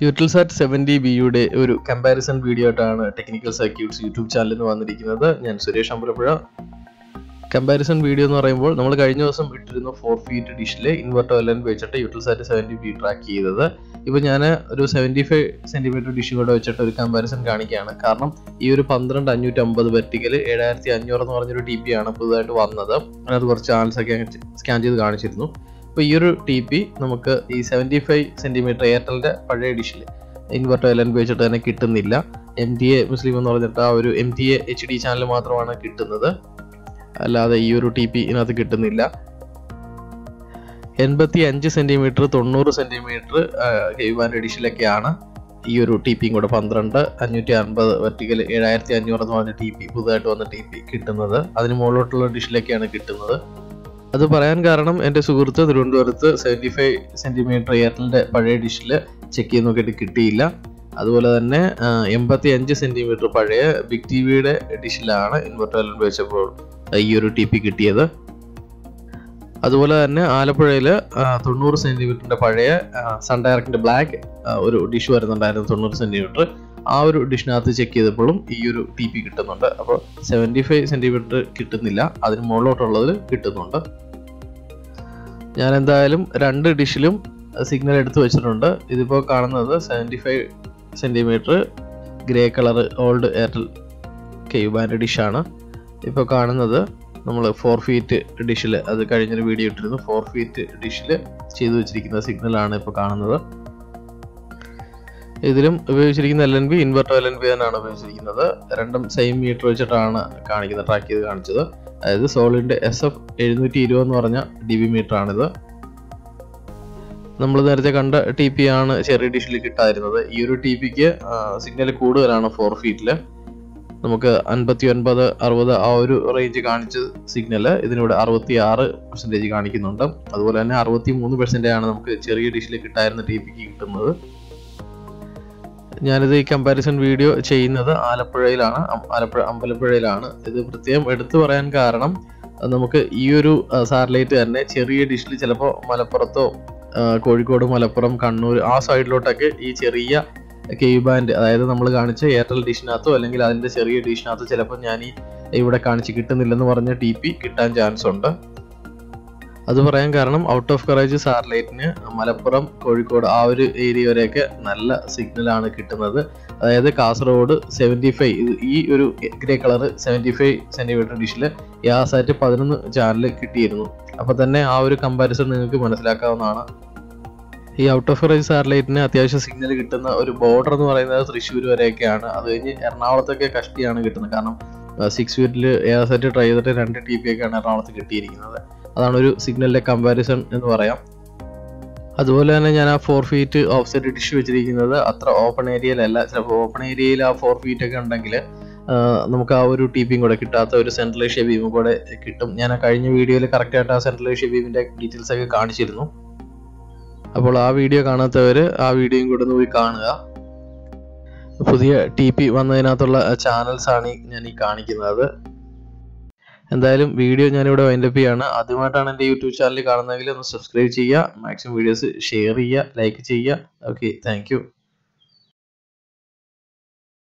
യൂട്ടിൽസാറ്റ് seventy ബിയുടെ ഒരു comparison video ആയിട്ടാണ് ടെക്നിക്കൽ സർക്യൂട്ട്സ് യൂട്യൂബ് ചാനലിൽ നിന്ന് വന്നിരിക്കുന്നത് ഞാൻ സുരേഷ് അമ്പലപ്പുഴ കമ്പാരിസൺ വീഡിയോ എന്ന് പറയുമ്പോൾ നമ്മൾ കഴിഞ്ഞ ദിവസം ഇട്ടിരുന്ന ഫോർ ഫീറ്റ് ഡിഷിൽ ഇൻവെർട്ടർ എല്ലാം വെച്ചിട്ട് യൂട്ടിൽസാറ്റ് സെവൻറ്റി ബി ട്രാക്ക് ചെയ്തത് ഇപ്പോൾ ഞാൻ ഒരു സെവൻറ്റി ഫൈവ് സെൻറ്റിമീറ്റർ ഡിഷ് കൂടെ വെച്ചിട്ട് ഒരു കമ്പാരിസൺ കാണിക്കുകയാണ് കാരണം ഈ ഒരു പന്ത്രണ്ട് അഞ്ഞൂറ്റി അമ്പത് വെർട്ടിക്കൽ ഏഴായിരത്തി അഞ്ഞൂറ് എന്ന് പറഞ്ഞൊരു ടി പി ആണ് പുതുതായിട്ട് വന്നത് അതിനകത്ത് കുറച്ച് ചാനൽസ് ഒക്കെ സ്കാൻ ചെയ്ത് കാണിച്ചിരുന്നു അപ്പോൾ ഈ ഒരു ടി പി നമുക്ക് ഈ സെവൻറ്റി ഫൈവ് സെൻറ്റിമീറ്റർ എയർടെലിൻ്റെ പഴയ ഡിഷിൽ ഇൻവെർട്ടർ എല്ലാം ഉപയോഗിച്ചിട്ട് തന്നെ കിട്ടുന്നില്ല എം ടി എ മുസ്ലിം എന്ന് പറഞ്ഞിട്ട് ആ ഒരു M T A H D channel മാത്രമാണ് കിട്ടുന്നത് അല്ലാതെ ഈ ഒരു ടി പി ഇതിനകത്ത് കിട്ടുന്നില്ല എൺപത്തി അഞ്ച് സെൻറ്റിമീറ്റർ തൊണ്ണൂറ് സെൻറ്റിമീറ്റർ ഹെയ്വാൻ്റെ ഡിഷിലൊക്കെയാണ് ഈ ഒരു ടി പിയും കൂടെ പന്ത്രണ്ട് അഞ്ഞൂറ്റി അൻപത് വെർട്ടിക്കൽ ഏഴായിരത്തി അഞ്ഞൂറ് എന്ന് പറഞ്ഞ ടി പി പുതുതായിട്ട് വന്ന ടി പി കിട്ടുന്നത് അതിന് മുകളിലോട്ടുള്ള ഡിഷിലൊക്കെയാണ് കിട്ടുന്നത് അത് പറയാൻ കാരണം എൻ്റെ സുഹൃത്ത് തിരുവനന്തപുരത്ത് സെവൻറ്റി ഫൈവ് സെൻറ്റിമീറ്റർ എയർടെലിൻ്റെ പഴയ ഡിഷിൽ ചെക്ക് ചെയ്ത് നോക്കിയിട്ട് കിട്ടിയില്ല അതുപോലെ തന്നെ എൺപത്തി അഞ്ച് സെൻറ്റിമീറ്റർ പഴയ ബിഗ് ടി വിയുടെ ഡിഷിലാണ് ഇൻവെർട്ടർ ഉപയോഗിച്ചപ്പോൾ ഈ ഒരു ടി പി കിട്ടിയത് അതുപോലെ തന്നെ ആലപ്പുഴയിൽ തൊണ്ണൂറ് സെൻറ്റിമീറ്ററിൻ്റെ പഴയ സൺ ഡയറക്റ്റിൻ്റെ ബ്ലാക്ക് ഒരു ഡിഷ് വരുന്നുണ്ടായിരുന്നു തൊണ്ണൂറ് സെൻറ്റിമീറ്റർ ആ ഒരു ഡിഷിനകത്ത് ചെക്ക് ചെയ്തപ്പോഴും ഈ ഒരു ടി പി കിട്ടുന്നുണ്ട് അപ്പോൾ സെവൻറ്റി ഫൈവ് സെൻറ്റിമീറ്റർ കിട്ടുന്നില്ല അതിന് മുകളിലോട്ടുള്ളതിൽ കിട്ടുന്നുണ്ട് ഞാൻ എന്തായാലും രണ്ട് ഡിഷിലും സിഗ്നൽ എടുത്തു വെച്ചിട്ടുണ്ട് ഇതിപ്പോൾ കാണുന്നത് seventy five centimetre grey colour old Airtel K U band ഡിഷാണ് ഇപ്പോൾ കാണുന്നത് നമ്മൾ ഫോർ ഫീറ്റ് ഡിഷിൽ അത് കഴിഞ്ഞൊരു വീഡിയോ ഇട്ടിരുന്നു ഫോർ ഫീറ്റ് ഡിഷിൽ ചെയ്തു വെച്ചിരിക്കുന്ന സിഗ്നലാണ് ഇപ്പോൾ കാണുന്നത് ഇതിലും ഉപയോഗിച്ചിരിക്കുന്ന L N B inverter L N B തന്നെയാണ് ഉപയോഗിച്ചിരിക്കുന്നത് രണ്ടും സെയിം മീറ്റർ വെച്ചിട്ടാണ് കാണിക്കുന്നത് ട്രാക്ക് ചെയ്ത് കാണിച്ചത് അതായത് സോളിൻ്റെ എസ് എഫ് എഴുന്നൂറ്റി ഇരുപത് എന്ന് പറഞ്ഞ ഡി ബി മീറ്റർ ആണിത് നമ്മൾ നേരത്തെ കണ്ട ടി പി ആണ് ചെറിയ ഡിഷിൽ കിട്ടാതിരുന്നത് ഈ ഒരു ടി പിക്ക് സിഗ്നൽ കൂടുതലാണ് ഫോർ ഫീറ്റിൽ നമുക്ക് അൻപത്തി ഒൻപത് അറുപത് ആ ഒരു റേഞ്ച് കാണിച്ച സിഗ്നൽ ഇതിനിവിടെ അറുപത്തി ആറ് പെർസെൻറ്റേജ് കാണിക്കുന്നുണ്ട് അതുപോലെ തന്നെ അറുപത്തി മൂന്ന് പെർസെൻറ്റേജ് ആണ് നമുക്ക് ചെറിയ ഡിഷിൽ കിട്ടായിരുന്ന ടി പിക്ക് കിട്ടുന്നത് ഞാനിത് ഈ കമ്പാരിസൺ വീഡിയോ ചെയ്യുന്നത് ആലപ്പുഴയിലാണ് ആലപ്പുഴ അമ്പലപ്പുഴയിലാണ് ഇത് പ്രത്യേകം എടുത്തു പറയാൻ കാരണം നമുക്ക് ഈ ഒരു സാറ്റലൈറ്റ് തന്നെ ചെറിയ ഡിഷിൽ ചിലപ്പോൾ മലപ്പുറത്തോ കോഴിക്കോട് മലപ്പുറം കണ്ണൂർ ആ സൈഡിലോട്ടൊക്കെ ഈ ചെറിയ കെയു ബാൻഡ് അതായത് നമ്മൾ കാണിച്ച എയർടെൽ ഡിഷിനകത്തോ അല്ലെങ്കിൽ അതിൻ്റെ ചെറിയ ഡിഷിനകത്തോ ചിലപ്പോൾ ഞാൻ ഈ ഇവിടെ കാണിച്ച് കിട്ടുന്നില്ലെന്ന് പറഞ്ഞ ടി പി കിട്ടാൻ ചാൻസ് ഉണ്ട് അത് പറയാൻ കാരണം ഔട്ട് ഓഫ് കറേജ് സാറ്റലൈറ്റിന് മലപ്പുറം കോഴിക്കോട് ആ ഒരു ഏരിയ വരെയൊക്കെ നല്ല സിഗ്നലാണ് കിട്ടുന്നത് അതായത് കാസർഗോഡ് സെവൻറ്റി ഫൈവ് ഈ ഒരു grey colour seventy five centimetre ഡിഷിൽ യാസാറ്റ് പതിനൊന്ന് ചാനൽ കിട്ടിയിരുന്നു അപ്പോൾ തന്നെ ആ ഒരു കമ്പാരിസൺ നിങ്ങൾക്ക് മനസ്സിലാക്കാവുന്നതാണ് ഈ ഔട്ട് ഓഫ് റേഞ്ച് സാറ്റലൈറ്റിന് അത്യാവശ്യം സിഗ്നൽ കിട്ടുന്ന ഒരു ബോർഡർ എന്ന് പറയുന്നത് തൃശ്ശൂർ വരെയൊക്കെയാണ് അത് കഴിഞ്ഞ് എറണാകുളത്തൊക്കെ കഷ്ടിയാണ് കിട്ടുന്നത് കാരണം സിക്സ് ഫീറ്റിൽ എയർസെറ്റ് ട്രൈ ചെയ്തിട്ട് രണ്ട് ടി പി ഒക്കെയാണ് എറണാകുളത്ത് കിട്ടിയിരിക്കുന്നത് അതാണ് ഒരു സിഗ്നലിൻ്റെ കമ്പാരിസൺ എന്ന് പറയാം അതുപോലെ തന്നെ ഞാൻ ആ ഫോർ ഫീറ്റ് ഓഫ്സെറ്റ് ഡിഷ് വെച്ചിരിക്കുന്നത് അത്ര ഓപ്പൺ ഏരിയയിലല്ല ചിലപ്പോൾ ഓപ്പൺ ഏരിയയിൽ ആ ഫോർ ഫീറ്റ് ഒക്കെ ഉണ്ടെങ്കിൽ നമുക്ക് ആ ഒരു ടി പിയും കൂടെ കിട്ടാത്ത ഒരു സെൻട്രൽ ഏഷ്യ ബീമും കൂടെ കിട്ടും ഞാൻ ആ കഴിഞ്ഞ വീഡിയോയിൽ കറക്റ്റായിട്ട് ആ സെൻട്രൽ ഏഷ്യ ബീമിൻ്റെ ഡീറ്റെയിൽസ് ഒക്കെ കാണിച്ചിരുന്നു അപ്പോൾ ആ വീഡിയോ കാണാത്തവർ ആ വീഡിയോയും കൂടെ ഒന്ന് പോയി കാണുക പുതിയ ടി പി വന്നതിനകത്തുള്ള ചാനൽസ് ആണ് ഞാൻ ഈ കാണിക്കുന്നത് എന്തായാലും വീഡിയോ ഞാനിവിടെ വൈൻഡപ്പ് ചെയ്യാണ് ആദ്യമായിട്ടാണ് എൻ്റെ യൂട്യൂബ് ചാനൽ കാണുന്നതെങ്കിൽ ഒന്ന് സബ്സ്ക്രൈബ് ചെയ്യുക മാക്സിമം വീഡിയോസ് ഷെയർ ചെയ്യുക ലൈക്ക് ചെയ്യുക ഓക്കെ താങ്ക്